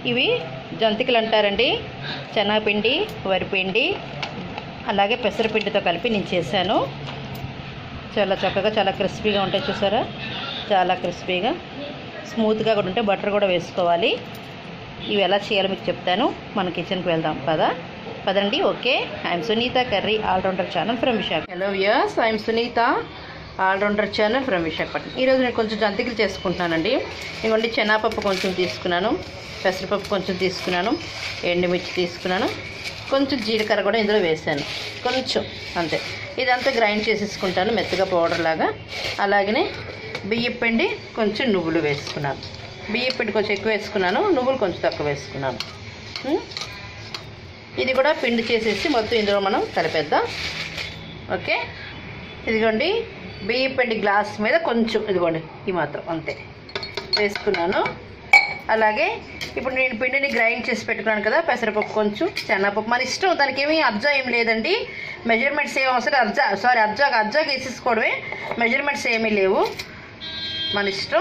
ఇవి జంతికలు అంటారండి శనగపిండి వరిపిండి అలాగే పెసరపిండితో కలిపి నేను చేశాను చాలా చక్కగా చాలా క్రిస్పీగా ఉంటాయి చూసారా చాలా క్రిస్పీగా స్మూత్గా కూడా ఉంటే బటర్ కూడా వేసుకోవాలి ఇవి ఎలా చేయాలో మీకు చెప్తాను మన కిచెన్కి వెళ్దాం పదా పదండి okay I'm Sunitha curry allrounder channel from Visakha hello yes I'm Sunitha allrounder channel from Visakhapatnam ఈరోజు నేను కొంచెం జంతికలు చేసుకుంటున్నానండి ఇదిగోండి శనగపప్పు కొంచెం తీసుకున్నాను పెసరపప్పు కొంచెం తీసుకున్నాను ఎండుమిర్చి తీసుకున్నాను కొంచెం జీలకర్ర కూడా ఇందులో వేసాను కొంచెం అంతే ఇదంతా గ్రైండ్ చేసేసుకుంటాను మెత్తగా పౌడర్ లాగా అలాగనే బియ్యం పిండి కొంచెం నువ్వులు వేసుకున్నాను బియ్యం పిండి కొంచెం ఎక్కువ వేసుకున్నాను నువ్వులు కొంచెం తక్కువ వేసుకున్నాను ఉం? ఇది కూడా పిండి చేసేసి మొత్తం ఇందులో మనం కలిపేద్దాం ఓకే ఇదిగోండి బియ్యం పిండి గ్లాస్ మీద కొంచెం ఇదిగోండి ఈ మాత్రం అంతే వేసుకున్నాను అలాగే ఇప్పుడు నేను పిండిని గ్రైండ్ చేసి పెట్టుకున్నాను కదా పెసరపప్పు కొంచెం శనగపప్పు మన ఇష్టం దానికి ఏమీ అబ్జా ఏం లేదండి మెజర్మెంట్స్ ఏమి అవసరం అబ్జా సారీ అబ్జా అబ్జా వేసేసుకోవడమే మెజర్మెంట్స్ ఏమీ లేవు మన ఇష్టం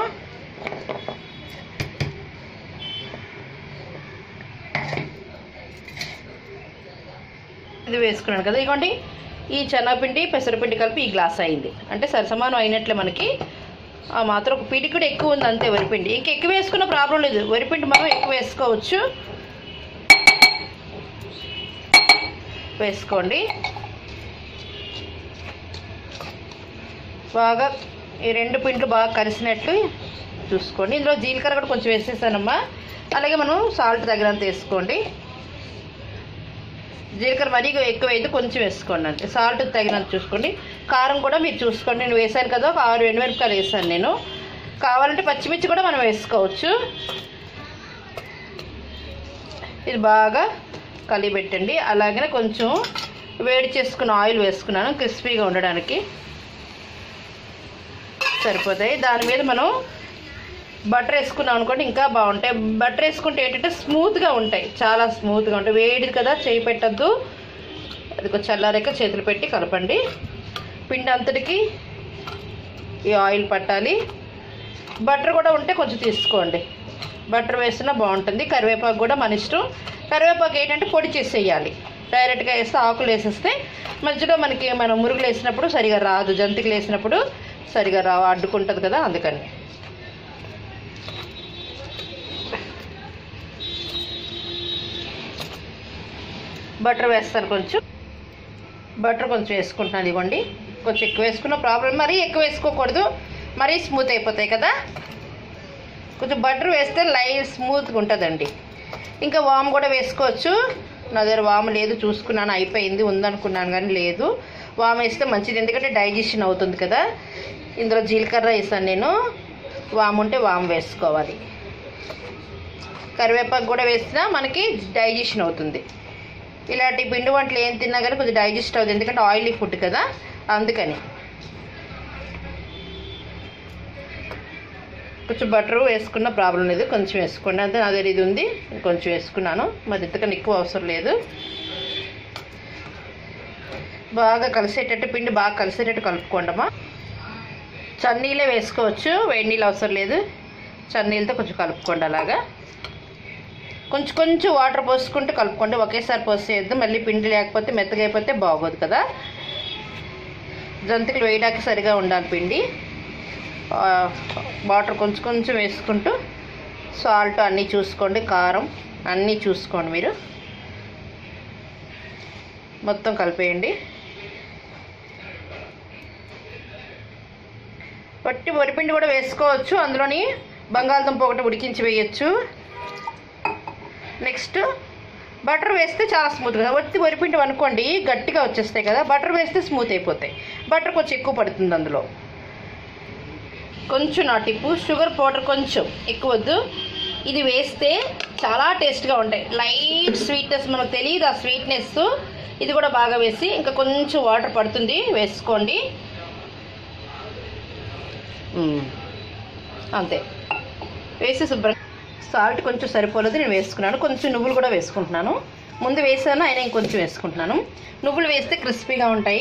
ఇది వేసుకున్నాను కదా ఇదిగోండి ఈ శనగపిండి పెసరపిండి కలిపి ఈ గ్లాస్ అయింది అంటే సరిసమానం అయినట్లే మనకి ఆ మాత్రం ఒక పిండి కూడా ఎక్కువ ఉంది అంతే వరిపిండి ఇంక ఎక్కువ వేసుకున్న ప్రాబ్లం లేదు వరిపిండి మనం ఎక్కువ వేసుకోవచ్చు వేసుకోండి బాగా ఈ రెండు పిండ్లు బాగా కలిసినట్లు చూసుకోండి ఇందులో జీలకర్ర కూడా కొంచెం వేసేసానమ్మా అలాగే మనం సాల్ట్ తగినంత వేసుకోండి జీలకర్ర మరీ ఎక్కువ అయితే కొంచెం వేసుకోండి అంతే సాల్ట్ తగినంత చూసుకోండి కారం కూడా మీరు చూసుకోండి నేను వేసాను కదా ఒక ఆరు ఎండుమిరపకాయలు వేసాను నేను కావాలంటే పచ్చిమిర్చి కూడా మనం వేసుకోవచ్చు ఇది బాగా కలిపెట్టండి అలాగనే కొంచెం వేడి చేసుకున్న ఆయిల్ వేసుకున్నాను క్రిస్పీగా ఉండడానికి సరిపోతాయి దాని మీద మనం బటర్ వేసుకున్నాం అనుకోండి ఇంకా బాగుంటాయి బటర్ వేసుకుంటే ఏంటంటే స్మూత్గా ఉంటాయి చాలా స్మూత్గా ఉంటాయి వేడిది కదా చేయి పెట్టద్దు అది కొంచెం చల్లారాక చేతులు పెట్టి కలపండి పిండి అంతటికి ఈ ఆయిల్ పట్టాలి బటర్ కూడా ఉంటే కొంచెం తీసుకోండి బటర్ వేసినా బాగుంటుంది కరివేపాకు కూడా మన ఇష్టం కరివేపాకు ఏంటంటే పొడి చేసేయాలి డైరెక్ట్గా వేస్తే ఆకులు వేసేస్తే మధ్యలో మనకి మనం మురుగులు వేసినప్పుడు సరిగా రాదు జంతికలు వేసినప్పుడు సరిగా రా అడ్డుకుంటుంది కదా అందుకని బటర్ వేస్తాను కొంచెం బటర్ కొంచెం వేసుకుంటున్నాను ఇవ్వండి కొంచెం ఎక్కువ వేసుకున్న ప్రాబ్లం మరీ ఎక్కువ వేసుకోకూడదు మరీ స్మూత్ అయిపోతాయి కదా కొంచెం బటర్ వేస్తే లైట్ స్మూత్గా ఉంటుందండి ఇంకా వామ్ కూడా వేసుకోవచ్చు నా దగ్గర వామ్ లేదు చూసుకున్నాను అయిపోయింది ఉందనుకున్నాను కానీ లేదు వామ్ వేస్తే మంచిది ఎందుకంటే డైజెషన్ అవుతుంది కదా ఇందులో జీలకర్ర వేసాను నేను వామ్ ఉంటే వామ్ వేసుకోవాలి కరివేపాకు కూడా వేసినా మనకి డైజెషన్ అవుతుంది ఇలాంటి పిండి వంటలు ఏం తిన్నా కానీ కొంచెం డైజెస్ట్ అవుతుంది ఎందుకంటే ఆయిలీ ఫుడ్ కదా అందుకని కొంచెం బటర్ వేసుకున్న ప్రాబ్లం లేదు కొంచెం వేసుకోండి అంతే అదే ఇది ఉంది కొంచెం వేసుకున్నాను మరి ఇంతకన్నా ఎక్కువ అవసరం లేదు బాగా కలిసేటట్టు పిండి బాగా కలిసేటట్టు కలుపుకోండమ్మా చన్నీళ్ళే వేసుకోవచ్చు వేడి నీళ్ళు అవసరం లేదు చన్నీళ్ళతో కొంచెం కలుపుకోండి అలాగా కొంచెం కొంచెం వాటర్ పోసుకుంటూ కలుపుకోండి ఒకేసారి పోసేయద్దు మళ్ళీ పిండి లేకపోతే మెత్తగా అయిపోతే బాగోదు కదా జంతికలు వేయడానికి సరిగా ఉండాలి పిండి ఆ, వాటర్ కొంచెం కొంచెం వేసుకుంటూ సాల్ట్ అన్నీ చూసుకోండి కారం అన్నీ చూసుకోండి మీరు మొత్తం కలిపేయండి వట్టి వరిపిండి కూడా వేసుకోవచ్చు అందులోని బంగాళదుంప ఒకటి ఉడికించి వేయచ్చు నెక్స్ట్ బటర్ వేస్తే చాలా స్మూత్గా ఒత్తి వరిపిండి అనుకోండి గట్టిగా వచ్చేస్తాయి కదా బటర్ వేస్తే స్మూత్ అయిపోతాయి బటర్ కొంచెం ఎక్కువ పడుతుంది అందులో కొంచెం నా టిప్పు షుగర్ పౌడర్ కొంచెం ఎక్కువ వద్దు ఇది వేస్తే చాలా టేస్ట్గా ఉంటాయి లైట్ స్వీట్నెస్ మనకు తెలియదు ఆ స్వీట్నెస్ ఇది కూడా బాగా వేసి ఇంకా కొంచెం వాటర్ పడుతుంది వేసుకోండి మ్మ్. అంతే వేసి శుభ్రంగా సాల్ట్ కొంచెం సరిపోలేదు నేను వేసుకున్నాను కొంచెం నువ్వులు కూడా వేసుకుంటున్నాను ముందు వేసాను అయినా ఇంకొంచెం వేసుకుంటున్నాను నువ్వులు వేస్తే క్రిస్పీగా ఉంటాయి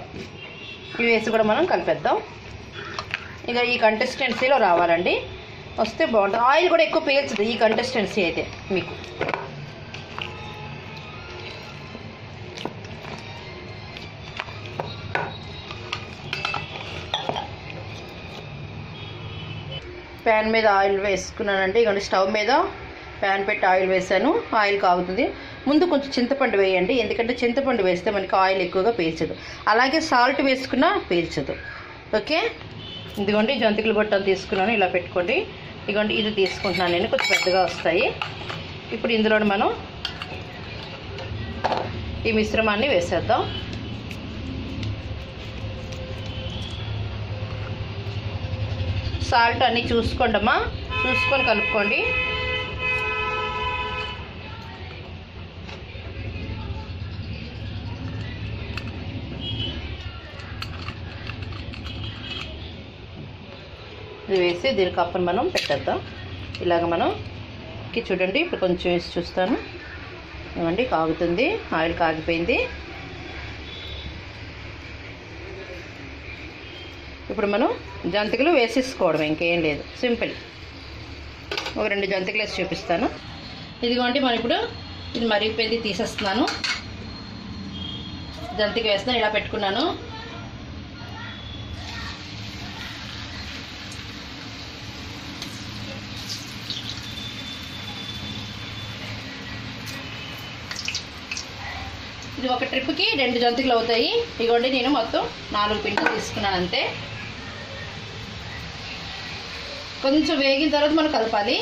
ఇవి వేసి కూడా మనం కలిపేద్దాం ఇక ఈ కంటెస్టెన్సీలో రావాలండి వస్తే బాగుంటుంది ఆయిల్ కూడా ఎక్కువ పీల్చదు ఈ కంటెస్టెన్సీ అయితే మీకు ప్యాన్ మీద ఆయిల్ వేసుకున్నానండి ఇక స్టవ్ మీద ప్యాన్ పెట్టి ఆయిల్ వేసాను ఆయిల్ కాగుతుంది ముందు కొంచెం చింతపండు వేయండి ఎందుకంటే చింతపండు వేస్తే మనకి ఆయిల్ ఎక్కువగా పీల్చదు అలాగే సాల్ట్ వేసుకున్నా పీల్చదు ఓకే ఇదిగోండి జంతికలు బొట్టం తీసుకున్నాను ఇలా పెట్టుకోండి ఇదిగోండి ఇది తీసుకుంటున్నాను నేను కొంచెం పెద్దగా వస్తాయి ఇప్పుడు ఇందులో మనం ఈ మిశ్రమాన్ని వేసేద్దాం సాల్ట్ అన్నీ చూసుకోండి అమ్మా చూసుకొని కలుపుకోండి ఇది వేసి దీని కప్పని మనం పెట్టేద్దాం ఇలాగ మనం కి చూడండి ఇప్పుడు కొంచెం వేసి చూస్తాను ఇవ్వండి కాగుతుంది ఆయిల్ కాగిపోయింది ఇప్పుడు మనం జంతికలు వేసేసుకోవడం ఇంకేం లేదు సింపుల్ ఒక రెండు జంతికలు వేసి చూపిస్తాను ఇదిగోండి మనం ఇప్పుడు ఇది మరిగిపోయింది తీసేస్తున్నాను జంతిక వేస్తున్నాను ఇలా పెట్టుకున్నాను ఇది ఒక ట్రిప్కి రెండు జంతికలు అవుతాయి ఇదిగోండి నేను మొత్తం నాలుగు పిండి తీసుకున్నాను అంతే కొంచెం వేగిన తర్వాత మనం కలపాలి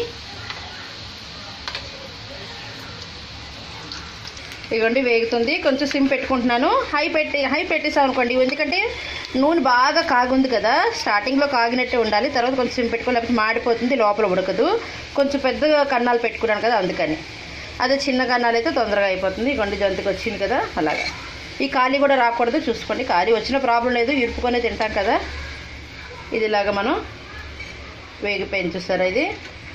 ఇదిగోండి వేగుతుంది కొంచెం సిమ్ పెట్టుకుంటున్నాను హై పెట్టి హై పెట్టేసాం అనుకోండి ఎందుకంటే నూనె బాగా కాగుంది కదా స్టార్టింగ్లో కాగినట్టే ఉండాలి తర్వాత కొంచెం సిమ్ పెట్టుకోవాలి లేకపోతే మాడిపోతుంది లోపల ఉడకదు కొంచెం పెద్దగా కన్నాలు పెట్టుకున్నాను కదా అందుకని అదే చిన్న కన్నాలు అయితే తొందరగా అయిపోతుంది ఇగోండి జంతికి వచ్చింది కదా అలాగా ఈ ఖాళీ కూడా రాకూడదు చూసుకోండి ఖాళీ వచ్చిన ప్రాబ్లం లేదు ఇరుపుకొనే తింటాం కదా ఇది ఇలాగా మనం వేగిపోయింది చూసారా ఇది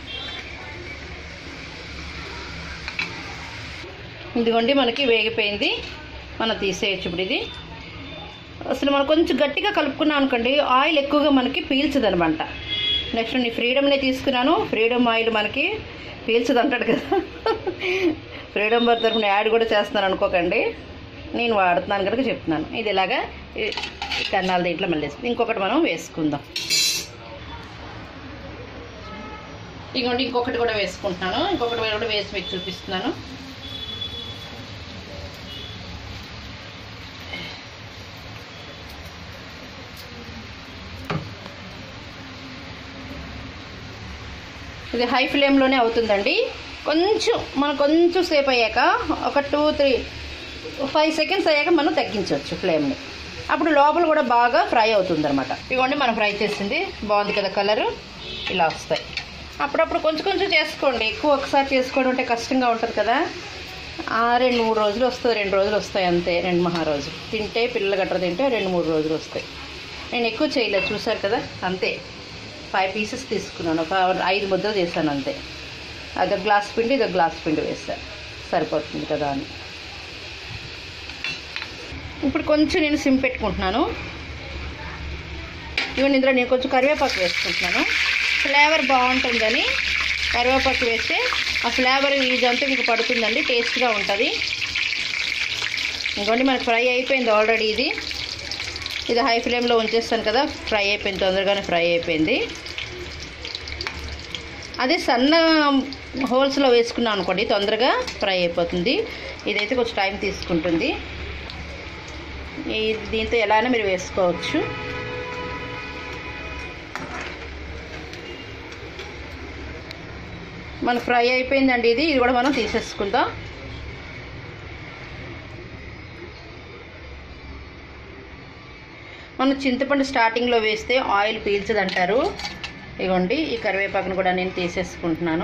ఇదిగోండి మనకి వేగిపోయింది మనం తీసేయచ్చు ఇప్పుడు ఇది అసలు మనం కొంచెం గట్టిగా కలుపుకున్నాం అనుకోండి ఆయిల్ ఎక్కువగా మనకి పీల్చదనమాట నెక్స్ట్ నేను ఫ్రీడమ్నే తీసుకున్నాను ఫ్రీడమ్ ఆయిల్ మనకి పీల్చదు అంటాడు కదా ఫ్రీడమ్ బర్ తరఫున యాడ్ కూడా చేస్తున్నాను అనుకోకండి నేను వాడుతున్నాను కనుక చెప్తున్నాను ఇది ఇలాగా ఈ కన్నాల దీంట్లో మళ్ళీ వేసుకుందాం. ఇంకొకటి మనం వేసుకుందాం ఇదిగోండి ఇంకొకటి కూడా వేసుకుంటున్నాను ఇంకొకటి కూడా వేసి మీకు చూపిస్తున్నాను ఇది హై ఫ్లేమ్లోనే అవుతుందండి కొంచెం మనం కొంచెం సేపు అయ్యాక ఒక టూ త్రీ ఫైవ్ సెకండ్స్ అయ్యాక మనం తగ్గించవచ్చు ఫ్లేమ్ని అప్పుడు లోపల కూడా బాగా ఫ్రై అవుతుంది అనమాట ఇవ్వండి మనం ఫ్రై చేసింది బాగుంది కదా కలరు ఇలా వస్తాయి అప్పుడప్పుడు కొంచెం కొంచెం చేసుకోండి ఎక్కువ ఒకసారి చేసుకోవడం అంటే కష్టంగా ఉంటుంది కదా ఆ రెండు మూడు రోజులు వస్తుంది రెండు రోజులు వస్తాయి అంతే రెండు మహా రోజు తింటే పిల్లలు గట్ర తింటే రెండు మూడు రోజులు వస్తాయి నేను ఎక్కువ చేయలేదు చూసారు కదా అంతే ఫైవ్ పీసెస్ తీసుకున్నాను ఒక ఐదు ముద్దలు చేశాను అంతే అదో గ్లాస్ పిండి ఇదో గ్లాస్ పిండి వేస్తాను సరిపోతుంది కదా అని ఇప్పుడు కొంచెం నేను సిమ్ పెట్టుకుంటున్నాను ఇవన్నీ ఇందులో నేను కొంచెం కరివేపాకు వేసుకుంటున్నాను ఫ్లేవర్ బాగుంటుందని కరివేపాకు వేస్తే ఆ ఫ్లేవర్ ఈ జంతువుకి పడుతుందండి టేస్ట్గా ఉంటుంది ఇంకోండి మనకి ఫ్రై అయిపోయింది ఆల్రెడీ ఇది ఇది హై ఫ్లేమ్లో ఉంచేస్తాను కదా ఫ్రై అయిపోయింది తొందరగానే ఫ్రై అయిపోయింది అదే సన్న హోల్స్లో వేసుకున్నాం అనుకోండి తొందరగా ఫ్రై అయిపోతుంది ఇదైతే కొంచెం టైం తీసుకుంటుంది ఈ దీంతో ఎలానే మీరు వేసుకోవచ్చు మనకు ఫ్రై అయిపోయిందండి ఇది ఇది కూడా మనం తీసేసుకుందాం మనం చింతపండు స్టార్టింగ్లో వేస్తే ఆయిల్ పీల్చదు అంటారు ఇగోండి ఈ కరివేపాకును కూడా నేను తీసేసుకుంటున్నాను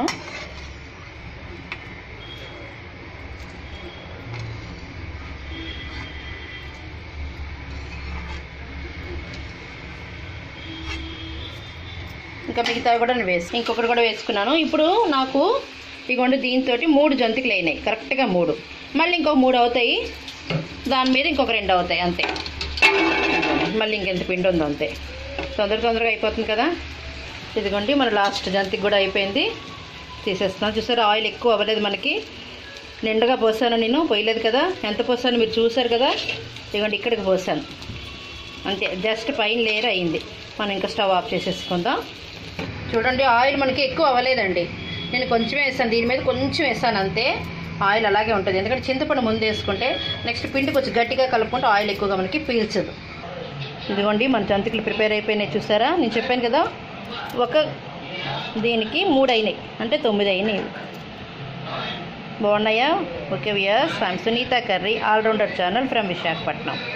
ఇంకా మిగతావి కూడా నేను వేసి ఇంకొకటి కూడా వేసుకున్నాను ఇప్పుడు నాకు ఇగోండి దీంతో మూడు జంతికలు అయినాయి కరెక్ట్గా మూడు మళ్ళీ ఇంకో మూడు అవుతాయి దాని మీద ఇంకొక రెండు అవుతాయి అంతే మళ్ళీ ఇంకెంత పిండి ఉందో అంతే తొందర తొందరగా అయిపోతుంది కదా ఇదిగోండి మన లాస్ట్ జంతికి కూడా అయిపోయింది తీసేస్తున్నాను చూసారా ఆయిల్ ఎక్కువ అవ్వలేదు మనకి నిండుగా పోసాను నేను పోయలేదు కదా ఎంత పోసాను మీరు చూసారు కదా ఇదిగోండి ఇక్కడికి పోసాను అంతే జస్ట్ పైన లేయర్ అయింది మనం ఇంకా స్టవ్ ఆఫ్ చేసేసుకుందాం చూడండి ఆయిల్ మనకి ఎక్కువ అవ్వలేదండి నేను కొంచెం వేసాను దీని మీద కొంచెం వేసాను అంతే ఆయిల్ అలాగే ఉంటుంది ఎందుకంటే చింతపండు ముందు వేసుకుంటే నెక్స్ట్ పిండి కొంచెం గట్టిగా కలుపుకుంటే ఆయిల్ ఎక్కువగా మనకి పీల్చదు ఇదిగోండి మన జంతికలు ప్రిపేర్ అయిపోయినాయి చూసారా నేను చెప్పాను కదా ఒక దీనికి మూడు అయినాయి అంటే తొమ్మిది అయినాయి బాగున్నాయా okay viewers I'm Sunitha curry allrounder channel from Visakhapatnam